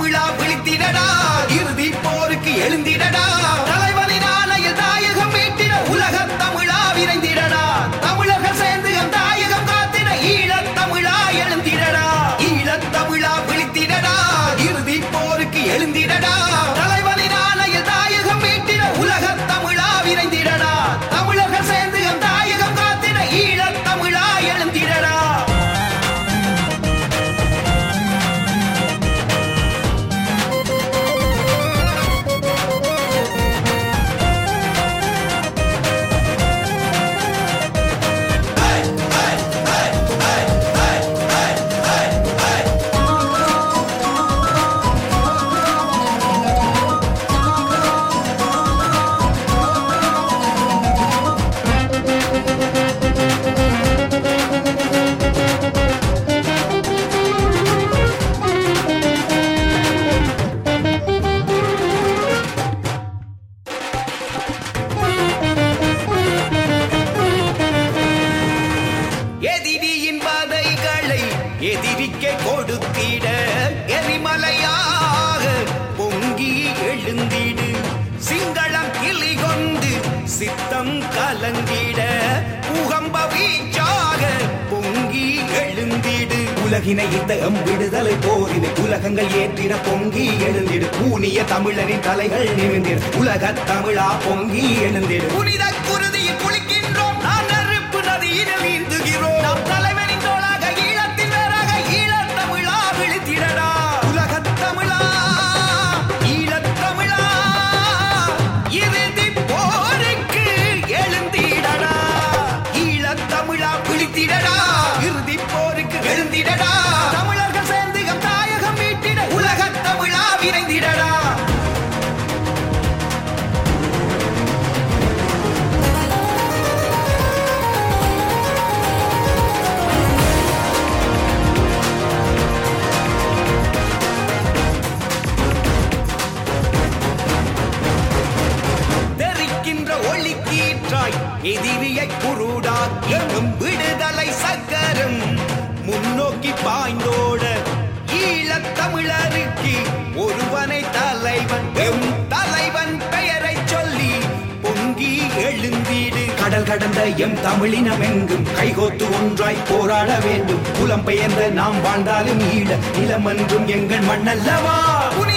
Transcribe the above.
தமிழா விழித்திடடா இறுதி போருக்கு எழுந்திடடா தலைவனின் ஆணையில் தாயகம் மீட்டிட உலகத் தமிழா விரைந்திடடா தமிழர்கள் சேர்ந்து எம் தாயகம் காத்திட ஈழத் தமிழா எழுந்திடடா ஈழத் தமிழா விழித்திடடா இறுதி போருக்கு எழுந்திடடா தலைவனின் ஆணையில் தாயகம் மீட்டிட உலகத் தமிழா விரைந்திடடா தமிழர்கள் சேர்ந்து எம் தாயகம் காத்திட ஈழத் தமிழா எழுந்திடடா எதிரியின் பதைகளை எதிரிக்கே கொடுத்திட எரிமலையாக பொங்கி எழுந்திடு சிங்களம் கிளி கொண்டு சித்தம் கலங்கிட பூகம்ப வீச்சாக பொங்கி எழுந்திடு உலகினை இந்த விடுதலை போரினை உலகங்கள் ஏற்றிட பொங்கி எழுந்திடு கூனிய தமிழரின் தலைகள் நிமிர்ந்திடு உலகத் தமிழா பொங்கி எழுந்திடு புனித குருதியில் குளிக்கின்றோம் நாம் நெருப்பு நதியில் நீந்துகிறோம் நம் தலைவனின் தோளாக ஈழத்தின் வேறாக ஈழத் தமிழா விழித்திடடா உலகத் தமிழா ஈழத் தமிழா இறுதி போருக்கு எழுந்திடடா ஈழத் தமிழா விழித்திடடா இறுதி போருக்கு எழுந்திடடா தமிழர்கள் சேர்ந்து எம் தாயகம் மீட்டிட உலகத் தமிழா விரைந்திடடா தெரிக்கின்ற ஒளி கீற்றாய் எதிரியை குருடாக்கி எம் விடுதலை சக்கரம் முன்னோக்கி பாய்ந்தோட ஈழத் தமிழருக்கு ஒருவனை தலைவன் எம் தலைவன் பெயரை சொல்லி பொங்கி எழுந்திடு கடல் கடந்த எம் தமிழினம் எங்கும் கைகோத்து ஒன்றாய் போராட வேண்டும் புலம் பெயர்ந்த நாம் வாழ்ந்தாலும் ஈழ நிலம் என்றும் எங்கள் மண்ணல்லவா புனித